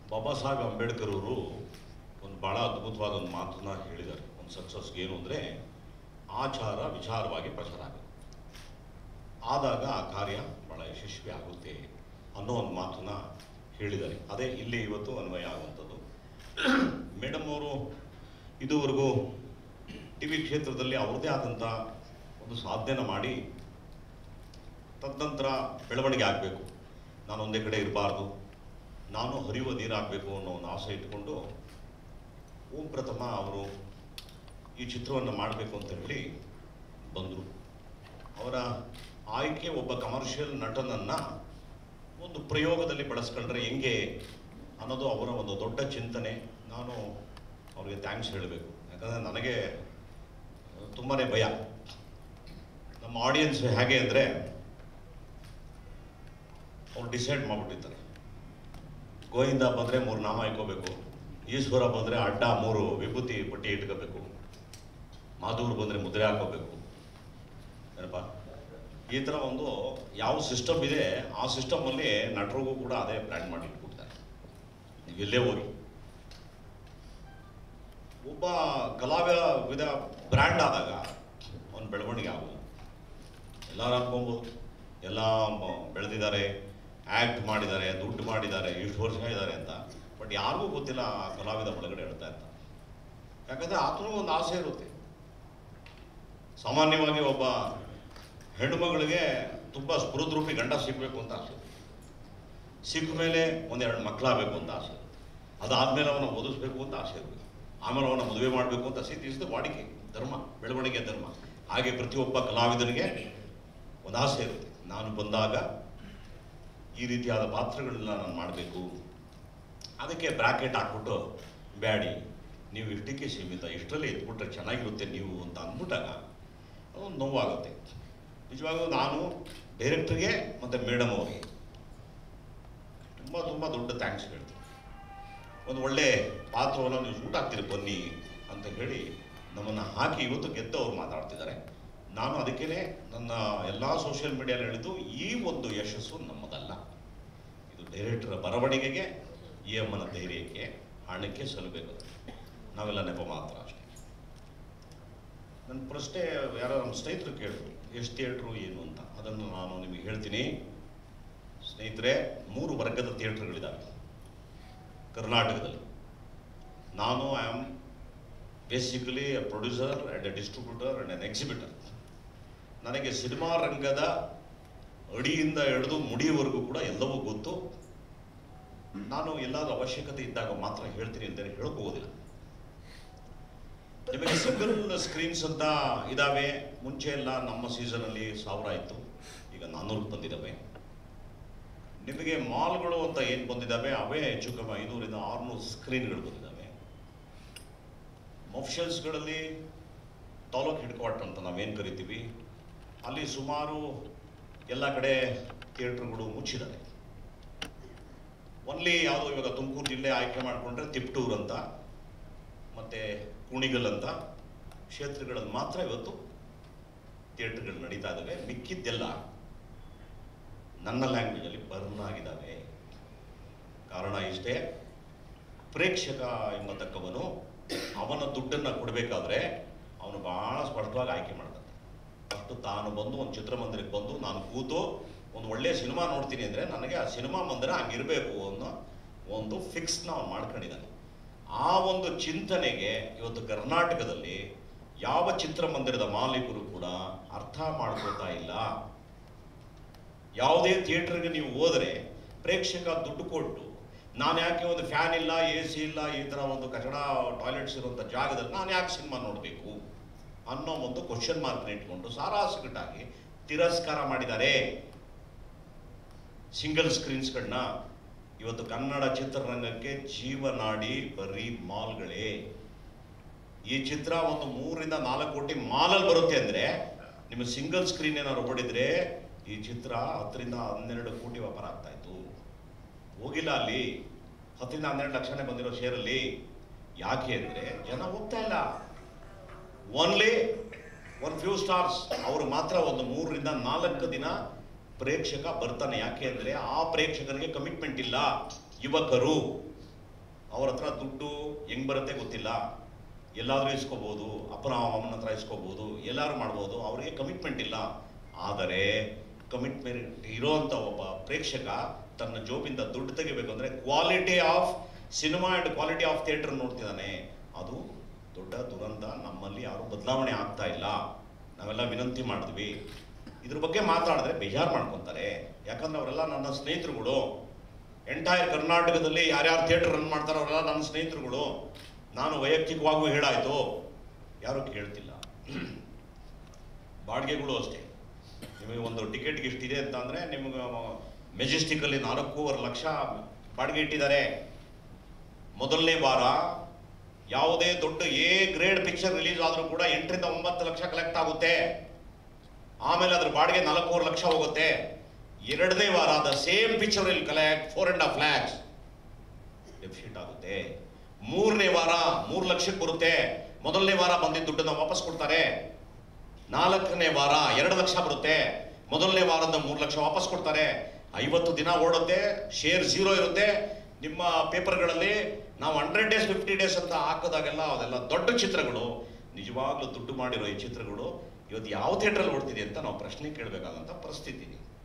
ಬಾಬಾ ಸಾಹೇಬ್ ಅಂಬೇಡ್ಕರ್ ಅವರು ಒಂದು ಭಾಳ ಅದ್ಭುತವಾದ ಒಂದು ಮಾತನ್ನ ಹೇಳಿದ್ದಾರೆ ಒಂದು ಸಕ್ಸಸ್ಗೆ ಏನು ಅಂದರೆ ಆಚಾರ ವಿಚಾರವಾಗಿ ಪ್ರಚಾರ ಆಗುತ್ತೆ ಆದಾಗ ಆ ಕಾರ್ಯ ಭಾಳ ಯಶಸ್ವಿ ಆಗುತ್ತೆ ಅನ್ನೋ ಒಂದು ಮಾತನ್ನ ಹೇಳಿದ್ದಾರೆ ಅದೇ ಇಲ್ಲಿ ಇವತ್ತು ಅನ್ವಯ ಆಗುವಂಥದ್ದು ಮೇಡಮ್ ಅವರು ಇದುವರೆಗೂ ಟಿ ವಿ ಕ್ಷೇತ್ರದಲ್ಲಿ ಅವ್ರದ್ದೇ ಆದಂಥ ಒಂದು ಸಾಧನೆನ ಮಾಡಿ ತದನಂತರ ಬೆಳವಣಿಗೆ ಆಗಬೇಕು ನಾನು ಒಂದೇ ಕಡೆ ಇರಬಾರ್ದು ನಾನು ಹರಿಯುವ ನೀರಾಗಬೇಕು ಅನ್ನೋ ಒಂದು ಆಸೆ ಇಟ್ಕೊಂಡು ಓಂ ಪ್ರಥಮ ಅವರು ಈ ಚಿತ್ರವನ್ನು ಮಾಡಬೇಕು ಅಂತ ಹೇಳಿ ಬಂದರು ಅವರ ಆಯ್ಕೆ ಒಬ್ಬ ಕಮರ್ಷಿಯಲ್ ನಟನನ್ನು ಒಂದು ಪ್ರಯೋಗದಲ್ಲಿ ಬಳಸ್ಕೊಂಡ್ರೆ ಹೆಂಗೆ ಅನ್ನೋದು ಅವರ ಒಂದು ದೊಡ್ಡ ಚಿಂತನೆ ನಾನು ಅವರಿಗೆ ಥ್ಯಾಂಕ್ಸ್ ಹೇಳಬೇಕು ಯಾಕಂದರೆ ನನಗೆ ತುಂಬಾ ಭಯ ನಮ್ಮ ಆಡಿಯನ್ಸ್ ಹೇಗೆ ಅಂದರೆ ಅವ್ರು ಡಿಸೈಡ್ ಮಾಡಿಬಿಟ್ಟಿರ್ತಾರೆ ಗೋವಿಂದ ಬಂದರೆ ಮೂರು ನಾಮ ಇಟ್ಕೋಬೇಕು ಈಶ್ವರ ಬಂದರೆ ಅಡ್ಡ ಮೂರು ವಿಭೂತಿ ಪಟ್ಟಿ ಇಟ್ಕೋಬೇಕು ಮಾಧೂರ್ ಬಂದರೆ ಮುದ್ರೆ ಹಾಕೋಬೇಕು ಏನಪ್ಪ ಈ ಥರ ಒಂದು ಯಾವ ಸಿಸ್ಟಮ್ ಇದೆ ಆ ಸಿಸ್ಟಮಲ್ಲಿ ನಟರಿಗೂ ಕೂಡ ಅದೇ ಪ್ಲ್ಯಾನ್ ಮಾಡಿ ಇಟ್ಬಿಡ್ತಾರೆ ನೀವು ಎಲ್ಲೇ ಹೋಗಿ ಒಬ್ಬ ಕಲಾವಿದ ಬ್ರ್ಯಾಂಡ್ ಆದಾಗ ಅವನ ಬೆಳವಣಿಗೆ ಆಗೋದು ಎಲ್ಲರೂ ಅನ್ಕೊಬೋದು ಎಲ್ಲ ಮ- ಬೆಳೆದಿದ್ದಾರೆ ಆ್ಯಕ್ಟ್ ಮಾಡಿದ್ದಾರೆ ದುಡ್ಡು ಮಾಡಿದ್ದಾರೆ ಇಷ್ಟು ವರ್ಷ ಇದ್ದಾರೆ ಅಂತ ಬಟ್ ಯಾರಿಗೂ ಗೊತ್ತಿಲ್ಲ ಆ ಕಲಾವಿದ ಒಳಗಡೆ ಹೇಳ್ತಾ ಇರ್ತಾರೆ ಯಾಕಂದರೆ ಆತನೂ ಒಂದು ಆಸೆ ಇರುತ್ತೆ ಸಾಮಾನ್ಯವಾಗಿ ಒಬ್ಬ ಹೆಣ್ಣುಮಗಳಿಗೆ ತುಂಬ ಸ್ಫುರದ್ರೂಪಿ ಗಂಡ ಸಿಗಬೇಕು ಅಂತ ಆಸೆ ಇರುತ್ತೆ. ಸಿಕ್ಕ ಮೇಲೆ ಒಂದೆರಡು ಮಕ್ಕಳಾಗಬೇಕು ಅಂತ ಆಸೆ ಇರುತ್ತೆ. ಅದಾದ್ಮೇಲೆ ಅವನ ಓದಿಸ್ಬೇಕು ಅಂತ ಆಸೆ ಇರಬೇಕು ಆಮೇಲೆ ಅವನ ಮದುವೆ ಮಾಡಬೇಕು ಅಂತ ಆಸೆ ಇಸ್ ವಾಡಿಕೆ ಧರ್ಮ ಬೆಳವಣಿಗೆ ಧರ್ಮ ಹಾಗೆ ಪ್ರತಿಯೊಬ್ಬ ಕಲಾವಿದನಿಗೆ ಒಂದು ಆಸೆ ಇರುತ್ತೆ ನಾನು ಬಂದಾಗ ಈ ರೀತಿಯಾದ ಪಾತ್ರಗಳನ್ನ ನಾನು ಮಾಡಬೇಕು ಅದಕ್ಕೆ ಬ್ರಾಕೆಟ್ ಹಾಕ್ಬಿಟ್ಟು ಬ್ಯಾಡಿ ನೀವು ಇಷ್ಟಕ್ಕೆ ಸೀಮಿತ ಇಷ್ಟರಲ್ಲಿ ಎತ್ಬಿಟ್ರೆ ಚೆನ್ನಾಗಿರುತ್ತೆ ನೀವು ಅಂತ ಅಂದ್ಬಿಟ್ಟಾಗ ಅದೊಂದು ನೋವಾಗುತ್ತೆ ನಿಜವಾಗ್ಲೂ ನಾನು ಡೈರೆಕ್ಟ್ರಿಗೆ ಮತ್ತು ಮೇಡಮ್ ಅವರಿಗೆ ತುಂಬ ತುಂಬ ದೊಡ್ಡ ಥ್ಯಾಂಕ್ಸ್ ಹೇಳ್ತೀನಿ ಒಂದು ಒಳ್ಳೆ ಪಾತ್ರವನ್ನು ನೀವು ಶೂಟ್ ಆಗ್ತೀರಿ ಬನ್ನಿ ಅಂತ ಹೇಳಿ ನಮ್ಮನ್ನು ಹಾಕಿ ಇವತ್ತು ಗೆದ್ದು ಅವ್ರು ಮಾತಾಡ್ತಿದ್ದಾರೆ ನಾನು ಅದಕ್ಕೇ ನನ್ನ ಎಲ್ಲ ಸೋಷಿಯಲ್ ಮೀಡಿಯಲ್ಲಿ ಹೇಳಿದ್ದು ಈ ಒಂದು ಯಶಸ್ಸು ನಮ್ಮದಲ್ಲ ಇದು ಡೈರೆಕ್ಟರ್ ಬರವಣಿಗೆಗೆ ಈ ಅಮ್ಮನ ಧೈರ್ಯಕ್ಕೆ ಹಣಕ್ಕೆ ಸಲ್ಲಬೇಕು ನಾವೆಲ್ಲ ನೆಪ ಮಾತ್ರ ಅಷ್ಟೇ ನನ್ನ ಪ್ರಶ್ನೆ ಯಾರೋ ನಮ್ಮ ಸ್ನೇಹಿತರು ಕೇಳಿದ್ರು ಎಷ್ಟು ಥಿಯೇಟ್ರು ಏನು ಅಂತ ಅದನ್ನು ನಾನು ನಿಮಗೆ ಹೇಳ್ತೀನಿ ಸ್ನೇಹಿತರೆ ಮೂರು ವರ್ಗದ ಥಿಯೇಟ್ರ್ಗಳಿದ್ದಾವೆ ಕರ್ನಾಟಕದಲ್ಲಿ ನಾನು I am basically a producer and a distributor and an exhibitor ನನಗೆ ಸಿನಿಮಾ ರಂಗದ ಅಡಿಯಿಂದ ಹಿಡಿದು ಮುಡಿಯವರೆಗೂ ಕೂಡ ಎಲ್ಲವೂ ಗೊತ್ತು ನಾನು ಎಲ್ಲಾದ್ರೂ ಅವಶ್ಯಕತೆ ಇದ್ದಾಗ ಮಾತ್ರ ಹೇಳ್ತೀನಿ ಅಂತೇಳಿ ಹೇಳೋಕ್ಕೋಗೋದಿಲ್ಲ ನಿಮಗೆ ಸಿಂಗಲ್ ಸ್ಕ್ರೀನ್ಸ್ ಅಂತ ಇದಾವೆ ಮುಂಚೆ ಎಲ್ಲ ನಮ್ಮ ಸೀಸನಲ್ಲಿ ಸಾವಿರ ಇತ್ತು ಈಗ ನಾನ್ನೂರಕ್ಕೆ ಬಂದಿದ್ದಾವೆ ನಿಮಗೆ ಮಾಲ್ಗಳು ಅಂತ ಏನು ಬಂದಿದ್ದಾವೆ ಅವೇ ಹೆಚ್ಚು ಕಮ್ಮಿ ಐನೂರಿಂದ ಆರುನೂರು ಸ್ಕ್ರೀನ್ಗಳು ಬಂದಿದ್ದಾವೆ ಮಫ್ಷಲ್ಸ್ಗಳಲ್ಲಿ ತಾಲೂಕ್ ಹೆಡ್ ಕ್ವಾರ್ಟರ್ ಅಂತ ನಾವೇನು ಕರಿತೀವಿ ಅಲ್ಲಿ ಸುಮಾರು ಎಲ್ಲ ಕಡೆ ಥಿಯೇಟ್ರ್ಗಳು ಮುಚ್ಚಿದ್ದಾವೆ ಒನ್ಲಿ ಯಾವುದೋ ಇವಾಗ ತುಮಕೂರು ಜಿಲ್ಲೆ ಆಯ್ಕೆ ಮಾಡಿಕೊಂಡ್ರೆ ತಿಪ್ಟೂರ್ ಅಂತ ಮತ್ತು ಕುಣಿಗಲ್ ಅಂತ ಕ್ಷೇತ್ರಗಳಲ್ಲಿ ಮಾತ್ರ ಇವತ್ತು ಥಿಯೇಟ್ರ್ಗಳು ನಡೀತಾ ಇದ್ದಾವೆ ಮಿಕ್ಕಿದ್ದೆಲ್ಲ ನನ್ನ ಲ್ಯಾಂಗ್ವೇಜಲ್ಲಿ ಬರ್ನ್ ಆಗಿದ್ದಾವೆ ಕಾರಣ ಇಷ್ಟೇ ಪ್ರೇಕ್ಷಕ ಎಂಬತಕ್ಕವನು ಅವನ ದುಡ್ಡನ್ನು ಕೊಡಬೇಕಾದ್ರೆ ಅವನು ಬಹಳ ಸ್ಪಷ್ಟವಾಗಿ ಆಯ್ಕೆ ಮಾಡ್ತಾನೆ ಫಸ್ಟು ತಾನು ಬಂದು ಒಂದು ಚಿತ್ರಮಂದಿರಕ್ಕೆ ಬಂದು ನಾನು ಕೂತು ಒಂದು ಒಳ್ಳೆಯ ಸಿನಿಮಾ ನೋಡ್ತೀನಿ ಅಂದರೆ ನನಗೆ ಆ ಸಿನಿಮಾ ಮಂದಿರ ಹಂಗಿರಬೇಕು ಅನ್ನೋ ಒಂದು ಫಿಕ್ಸ್ನ ಅವನು ಮಾಡ್ಕೊಂಡಿದ್ದಾನೆ ಆ ಒಂದು ಚಿಂತನೆಗೆ ಇವತ್ತು ಕರ್ನಾಟಕದಲ್ಲಿ ಯಾವ ಚಿತ್ರಮಂದಿರದ ಮಾಲೀಕರು ಕೂಡ ಅರ್ಥ ಮಾಡ್ಕೋತಾ ಇಲ್ಲ ಯಾವುದೇ ಥಿಯೇಟ್ರಿಗೆ ನೀವು ಹೋದರೆ ಪ್ರೇಕ್ಷಕ ದುಡ್ಡು ಕೊಟ್ಟು ನಾನು ಯಾಕೆ ಒಂದು ಫ್ಯಾನ್ ಇಲ್ಲ ಎ ಸಿ ಇಲ್ಲ ಈ ಥರ ಒಂದು ಕಚಡ ಟಾಯ್ಲೆಟ್ಸ್ ಇರುವಂಥ ಜಾಗದಲ್ಲಿ ನಾನು ಯಾಕೆ ಸಿನಿಮಾ ನೋಡಬೇಕು ಅನ್ನೋ ಒಂದು ಕ್ವಶನ್ ಮಾರ್ಕ್ನ ಇಟ್ಕೊಂಡು ಸಾರಾಸಗಟಾಗಿ ತಿರಸ್ಕಾರ ಮಾಡಿದ್ದಾರೆ ಸಿಂಗಲ್ ಸ್ಕ್ರೀನ್ಸ್ಗಳನ್ನ ಇವತ್ತು ಕನ್ನಡ ಚಿತ್ರರಂಗಕ್ಕೆ ಜೀವನಾಡಿ ಬರೀ ಮಾಲ್ಗಳೇ ಈ ಚಿತ್ರ ಒಂದು ಮೂರರಿಂದ ನಾಲ್ಕು ಕೋಟಿ ಮಾಲಲ್ಲಿ ಬರುತ್ತೆ ಅಂದರೆ ನಿಮಗೆ ಸಿಂಗಲ್ ಸ್ಕ್ರೀನ್ ಏನಾದ್ರು ಓಡಿದ್ರೆ ಈ ಚಿತ್ರ ಹತ್ತರಿಂದ ಹನ್ನೆರಡು ಕೋಟಿ ವ್ಯಾಪಾರ ಆಗ್ತಾ ಇತ್ತು ಹೋಗಿಲ್ಲ ಅಲ್ಲಿ ಹತ್ತರಿಂದ ಹನ್ನೆರಡು ಲಕ್ಷನೇ ಬಂದಿರೋ ಶೇರಲ್ಲಿ ಯಾಕೆ ಅಂದರೆ ಜನ ಹೋಗ್ತಾ ಇಲ್ಲ ಓನ್ಲಿ ಒನ್ ಫ್ಯೂ ಸ್ಟಾರ್ಸ್ ಅವರು ಮಾತ್ರ ಒಂದು ಮೂರರಿಂದ ನಾಲ್ಕು ದಿನ ಪ್ರೇಕ್ಷಕ ಬರ್ತಾನೆ ಯಾಕೆ ಅಂದರೆ ಆ ಪ್ರೇಕ್ಷಕನಿಗೆ ಕಮಿಟ್ಮೆಂಟ್ ಇಲ್ಲ ಯುವಕರು ಅವ್ರ ಹತ್ರ ದುಡ್ಡು ಹೆಂಗ್ ಬರುತ್ತೆ ಗೊತ್ತಿಲ್ಲ ಎಲ್ಲಾದರೂ ಇಸ್ಕೋಬೋದು ಅಪ್ಪನ ಅಮ್ಮನ ಹತ್ರ ಇಸ್ಕೋಬೋದು ಎಲ್ಲಾರು ಮಾಡ್ಬೋದು ಅವರಿಗೆ ಕಮಿಟ್ಮೆಂಟ್ ಇಲ್ಲ ಆದರೆ ಕಮಿಟ್ಮೆಂಟ್ ಇರೋಂಥ ಒಬ್ಬ ಪ್ರೇಕ್ಷಕ ತನ್ನ ಜೋಬಿಂದ ದುಡ್ಡು ತೆಗಿಬೇಕು ಅಂದರೆ quality of cinema and quality of theatre ನೋಡ್ತಿದ್ದಾನೆ ಅದು ದೊಡ್ಡ ದುರಂತ ನಮ್ಮಲ್ಲಿ ಯಾರೂ ಬದಲಾವಣೆ ಆಗ್ತಾ ಇಲ್ಲ ನಾವೆಲ್ಲ ವಿನಂತಿ ಮಾಡಿದ್ವಿ ಇದ್ರ ಬಗ್ಗೆ ಮಾತಾಡಿದ್ರೆ ಬೇಜಾರು ಮಾಡ್ಕೊತಾರೆ ಯಾಕಂದ್ರೆ ಅವರೆಲ್ಲ ನನ್ನ ಸ್ನೇಹಿತರುಗಳು ಎಂಟೈರ್ ಕರ್ನಾಟಕದಲ್ಲಿ ಯಾರ್ಯಾರು ಥಿಯೇಟರ್ ರನ್ ಮಾಡ್ತಾರೋ ಅವರೆಲ್ಲ ನನ್ನ ಸ್ನೇಹಿತರುಗಳು ನಾನು ವೈಯಕ್ತಿಕವಾಗೂ ಹೇಳಾಯ್ತು ಯಾರೂ ಕೇಳ್ತಿಲ್ಲ ಬಾಡಿಗೆಗಳು ಅಷ್ಟೇ ನಿಮಗೆ ಒಂದು ಟಿಕೆಟ್ಗೆ ಇಷ್ಟಿದೆ ಅಂತ ಅಂದರೆ ನಿಮಗೆ ಮೆಜೆಸ್ಟಿಕಲ್ಲಿ ನಾಲ್ಕೂವರೆ ಲಕ್ಷ ಬಾಡಿಗೆ ಇಟ್ಟಿದ್ದಾರೆ ಮೊದಲನೇ ವಾರ ಯಾವುದೇ ದೊಡ್ಡ ಎ ಗ್ರೇಡ್ ಪಿಕ್ಚರ್ ರಿಲೀಸ್ ಆದರೂ ಕೂಡ ಎಂಟರಿಂದ ಒಂಬತ್ತು ಲಕ್ಷ ಕಲೆಕ್ಟ್ ಆಗುತ್ತೆ ಆಮೇಲೆ ಅದ್ರ ಬಾಡಿಗೆ ನಾಲ್ಕೂವರೆ ಲಕ್ಷ ಹೋಗುತ್ತೆ ಎರಡನೇ ವಾರ ದ ಸೇಮ್ ಪಿಕ್ಚರ್ ಇಲ್ಲಿ collect four and half lakhs deficit ಆಗುತ್ತೆ ಮೂರನೇ ವಾರ ಮೂರು ಲಕ್ಷಕ್ಕೆ ಬರುತ್ತೆ ಮೊದಲನೇ ವಾರ ಬಂದಿದ್ದ ದುಡ್ಡನ್ನ ವಾಪಸ್ ಕೊಡ್ತಾರೆ ನಾಲ್ಕನೇ ವಾರ ಎರಡು ಲಕ್ಷ ಬರುತ್ತೆ ಮೊದಲನೇ ವಾರದ ಮೂರು ಲಕ್ಷ ವಾಪಸ್ ಕೊಡ್ತಾರೆ ಐವತ್ತು ದಿನ ಓಡುತ್ತೆ ಶೇರ್ ಝೀರೋ ಇರುತ್ತೆ ನಿಮ್ಮ ಪೇಪರ್ಗಳಲ್ಲಿ ನಾವು ಹಂಡ್ರೆಡ್ ಡೇಸ್ ಫಿಫ್ಟಿ ಡೇಸ್ ಅಂತ ಹಾಕಿದಾಗೆಲ್ಲ ಅದೆಲ್ಲ ದೊಡ್ಡ ಚಿತ್ರಗಳು ನಿಜವಾಗ್ಲೂ ದುಡ್ಡು ಮಾಡಿರೋ ಈ ಚಿತ್ರಗಳು ಇವತ್ತು ಯಾವ ಥಿಯೇಟ್ರಲ್ಲಿ ಓಡ್ತಿದೆ ಅಂತ ನಾವು ಪ್ರಶ್ನೆ ಕೇಳಬೇಕಾದಂಥ ಪರಿಸ್ಥಿತಿ ಇದೆ